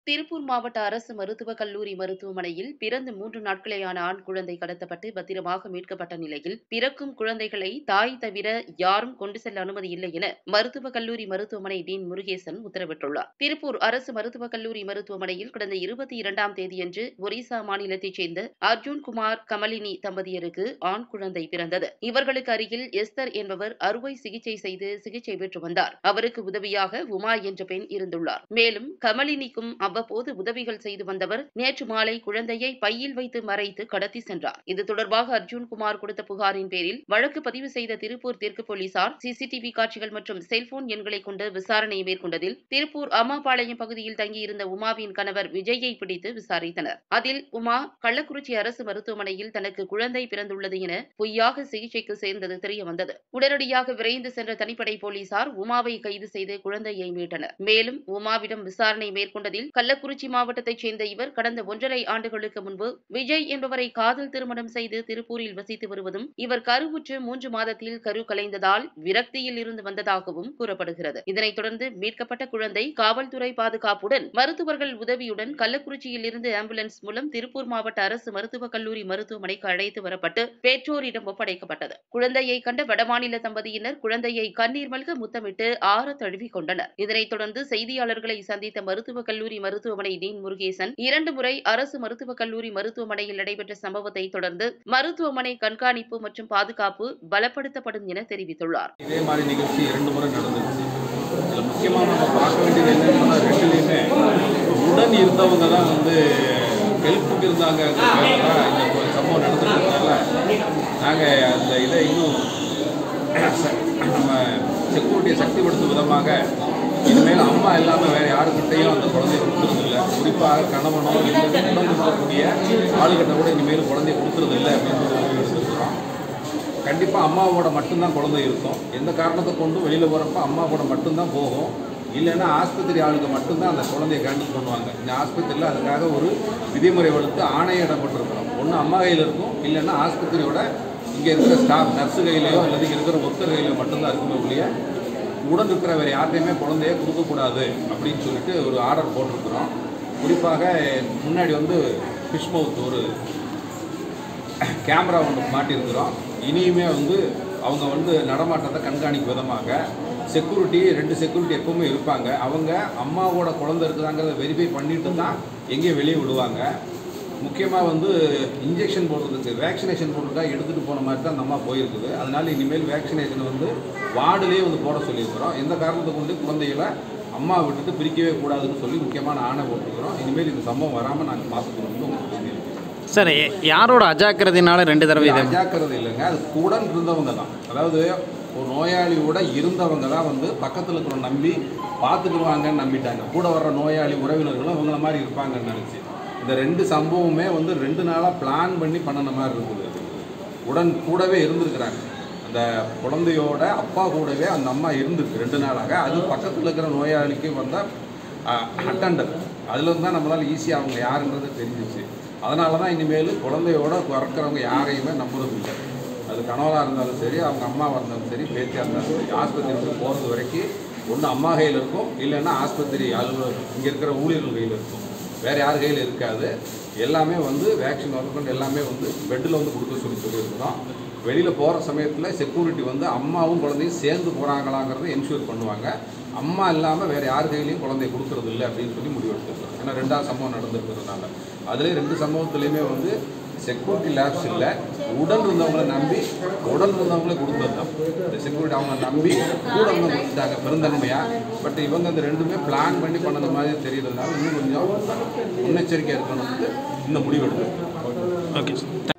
திருப்பூர் மாவட்ட அரசு மருத்துவக் கல்லூரி மருத்துவமனையில் பிறந்து மூன்று நாட்களேயான ஆண் குழந்தை கடத்தப்பட்டு பத்திரமாக மீட்கப்பட்ட நிலையில் பிறக்கும் குழந்தைகளை தாய் தவிர யாரும் கொண்டு செல்ல அனுமதி இல்லை என மருத்துவக் கல்லூரி மருத்துவமனை டீன் முருகேசன் உத்தரவிட்டுள்ளார் திருப்பூர் அரசு மருத்துவக் கல்லூரி மருத்துவமனையில் கடந்த இருபத்தி இரண்டாம் தேதியன்று ஒரிசா மாநிலத்தைச் சேர்ந்த அர்ஜுன் குமார் கமலினி தம்பதியருக்கு ஆண் குழந்தை பிறந்தது இவர்களுக்கு அருகில் எஸ்தர் என்பவர் அறுவை சிகிச்சை செய்து சிகிச்சை பெற்று வந்தார் அவருக்கு உதவியாக உமா என்ற பெண் இருந்துள்ளார் மேலும் கமலினிக்கும் அவ்வப்போது உதவிகள் செய்து வந்தவர் நேற்று மாலை குழந்தையை பையில் வைத்து மறைத்து கடத்தி சென்றார் இது தொடர்பாக அர்ஜுன் குமார் கொடுத்த புகாரின் பேரில் வழக்கு பதிவு செய்த திருப்பூர் தெற்கு போலீசார் சிசிடிவி காட்சிகள் மற்றும் செல்போன் எண்களை கொண்டு விசாரணையை மேற்கொண்டதில் திருப்பூர் அம்மாபாளையம் பகுதியில் தங்கியிருந்த உமாவின் கணவர் விஜயை பிடித்து விசாரித்தனர் அதில் உமா கள்ளக்குறிச்சி அரசு மருத்துவமனையில் தனக்கு குழந்தை பிறந்துள்ளது என பொய்யாக சிகிச்சைக்கு சேர்ந்தது தெரிய வந்தது உடனடியாக விரைந்து சென்ற தனிப்படை போலீசார் உமாவை கைது செய்து குழந்தையை மீட்டனர் மேலும் உமாவிடம் விசாரணை மேற்கொண்டதில் கள்ளக்குறிச்சி மாவட்டத்தைச் சேர்ந்த இவர் கடந்த ஒன்றரை ஆண்டுகளுக்கு முன்பு விஜய் என்பவரை காதல் திருமணம் செய்து திருப்பூரில் வசித்து வருவதும் இவர் கருவுற்று மூன்று மாதத்தில் கரு கலைந்ததால் விரக்தியில் இருந்து வந்ததாகவும் கூறப்படுகிறது இதனைத் தொடர்ந்து மீட்கப்பட்ட குழந்தை காவல்துறை பாதுகாப்புடன் மருத்துவர்கள் உதவியுடன் கள்ளக்குறிச்சியில் இருந்து ஆம்புலன்ஸ் மூலம் திருப்பூர் மாவட்ட அரசு மருத்துவக் கல்லூரி மருத்துவமனைக்கு அழைத்து வரப்பட்டு பெற்றோரிடம் ஒப்படைக்கப்பட்டது குழந்தையை கண்ட வடமாநில தம்பதியினர் குழந்தையை கண்ணீர் மல்க முத்தமிட்டு ஆற தழுவிக் கொண்டனர் இதனைத் தொடர்ந்து செய்தியாளர்களை சந்தித்த மருத்துவக் கல்லூரி மருத்துவமனை டீன் முருகேசன் இரண்டு முறை அரசு மருத்துவக் கல்லூரி மருத்துவமனையில் நடைபெற்ற சம்பவத்தை தொடர்ந்து மருத்துவமனை கண்காணிப்பு மற்றும் பாதுகாப்பு பலப்படுத்தப்படும் என தெரிவித்துள்ளார் இதே மாதிரி நிகழ்ச்சி இரண்டு முறை நடந்துச்சு இதில் முக்கியமாக நம்ம பார்க்க வேண்டியது என்னன்னு சொன்னால் ரெண்டுலேயுமே உடன் இருந்தவங்க தான் வந்து ஹெல்ப்புக்கு இருந்தாங்க இந்த ஒரு சம்பவம் நடந்துருக்கிறதுனால நாங்கள் அந்த இதை இன்னும் ச- நம்ம செக்யூரிட்டியை சக்திப்படுத்தும் விதமாக இனிமேல் அம்மா இல்லாமல் வேறு யாருக்கிட்டையும் அந்த குழந்தைய கொடுக்குறதில்ல குறிப்பாக கணவனோ இல்லை உடன் இருக்கக்கூடிய ஆளுகிட்ட கூட இனிமேல் குழந்தைய கொடுக்குறதில்ல அப்படின்னு சொல்லி முடிவு எடுத்துக்கிறோம் கண்டிப்பாக அம்மாவோட மட்டும்தான் குழந்தை இருக்கும் எந்த காரணத்தை கொண்டும் வெளியில் போகிறப்ப அம்மா கூட மட்டும்தான் போகும் இல்லைன்னா ஆஸ்பத்திரி ஆளுங்க மட்டும்தான் அந்த குழந்தைய கேண்டில் பண்ணுவாங்க இந்த ஆஸ்பத்திரியில் அதுக்காக ஒரு விதிமுறை வகுத்து ஆணையிடப்பட்டிருக்கிறோம் ஒன்று அம்மா கையில் இருக்கும் இல்லைன்னா ஆஸ்பத்திரியோட இங்கே இருக்கிற ஸ்டாஃப் நர்ஸு கையிலையோ அல்லது இங்கே இருக்கிற ஒருத்தர் கையிலோ மட்டும்தான் இருக்குமே ஒழிய உடன் இருக்கிற வேறு யார்கிட்டையுமே குழந்தைய கொடுக்கக்கூடாது அப்படின்னு சொல்லிட்டு ஒரு ஆர்டர் போட்டிருக்கிறோம் குறிப்பாக முன்னாடி வந்து ஃபிஷ் மவுத் ஒரு கேமரா ஒன்று மாட்டியிருக்கிறோம் இனியுமே வந்து அவங்க வந்து நடமாட்டத்தை கண்காணிக்கும் விதமாக செக்யூரிட்டி ரெண்டு செக்யூரிட்டி எப்பவுமே இருப்பாங்க அவங்க அம்மாவோட குழந்தை இருக்குதாங்கிறத வெரிஃபை பண்ணிட்டு தான் எங்கேயும் வெளியே விடுவாங்க முக்கியமாக வந்து இன்ஜெக்ஷன் போடுறதுக்கு வேக்சினேஷன் போடுறதுக்காக எடுத்துகிட்டு போன மாதிரி தான் அந்த அம்மா போயிருக்குது அதனால இனிமேல் வேக்சினேஷன் வந்து வார்டுலேயே வந்து போட சொல்லியிருக்கிறோம் எந்த காரணத்தை கொண்டு குழந்தைகளை அம்மா விட்டுட்டு பிரிக்கவே கூடாதுன்னு சொல்லி முக்கியமான ஆணை போட்டிருக்கிறோம் இனிமேல் இந்த சம்பவம் வராமல் நாங்கள் பார்த்துக்கணும்னு உங்களுக்கு தெரிஞ்சிருக்கு சார் எ- யாரோட அஜாக்கிரதையினால ரெண்டு தடவை இது அஜாக்கிரதை இல்லைங்க அது உடன் இருந்தவங்க தான் அதாவது ஒரு நோயாளியோட இருந்தவங்க தான் வந்து பக்கத்தில் இருக்கிற நம்பி பார்த்துக்குருவாங்கன்னு நம்பிட்டாங்க கூட வர்ற நோயாளி உறவினர்களும் இவங்கள மாதிரி இருப்பாங்கன்னு நினச்சி இந்த ரெண்டு சம்பவமே வந்து ரெண்டு நாளாக பிளான் பண்ணி பண்ணின மாதிரி இருக்குது அது. உடன் கூடவே இருந்திருக்கிறாங்க அந்த குழந்தையோட அப்பா கூடவே அந்த அம்மா இருந்திருக்கு ரெண்டு நாளாக அது பக்கத்தில் இருக்கிற நோயாளிக்கு வந்த அட்டண்டர் அதுலேருந்து தான் நம்மளால் ஈஸியாக அவங்க யாருன்றது தெரிஞ்சிச்சு அதனால தான் இனிமேல் குழந்தையோட பிறக்கிறவங்க யாரையுமே நம்புறது இல்லை அது கணவராக இருந்தாலும் சரி அவங்க அம்மாவாக இருந்தாலும் சரி பேத்தியாக இருந்தாலும் சரி ஆஸ்பத்திரி வந்து போகிறது வரைக்கும் ஒன்று அம்மா கையில் இருக்கும் இல்லைன்னா ஆஸ்பத்திரி அலுவலர் இங்கே இருக்கிற ஊழியர்கள் கையில் இருக்கும் வேறு யார் கையில் இருக்காது எல்லாமே வந்து வேக்சின் முதற்கொண்டு எல்லாமே வந்து பெட்டில் வந்து கொடுக்க சொல்லி சொல்லியிருக்கிறோம் வெளியில் போகிற சமயத்தில் செக்யூரிட்டி வந்து அம்மாவும் குழந்தையும் சேர்ந்து போகிறாங்களாங்கிறத என்ஷூர் பண்ணுவாங்க அம்மா இல்லாமல் வேறு யார் கையிலையும் குழந்தைய கொடுக்கறது இல்லை அப்படின்னு சொல்லி முடிவெடுத்துருக்கோம் ஏன்னா ரெண்டாவது சம்பவம் நடந்திருக்கிறதுனால அதுலேயும் ரெண்டு சம்பவத்துலேயுமே வந்து செக்யூரிட்டி லேப்ஸ் இல்லை உடன் இருந்தவங்களை நம்பி உடன் இருந்தவங்களே கொடுத்தது தான் இந்த செக்யூரிட்டி அவங்க நம்பி கூட வந்து கொடுத்துட்டாங்க பெருந்தன்மையாக பட் இவங்க அந்த ரெண்டுமே பிளான் பண்ணி பண்ணது மாதிரி தெரியறதுனால இன்னும் கொஞ்சம் முன்னெச்சரிக்கையாக இருக்கணும்னு இந்த முடிவு எடுத்திருக்கோம் ஓகே சார்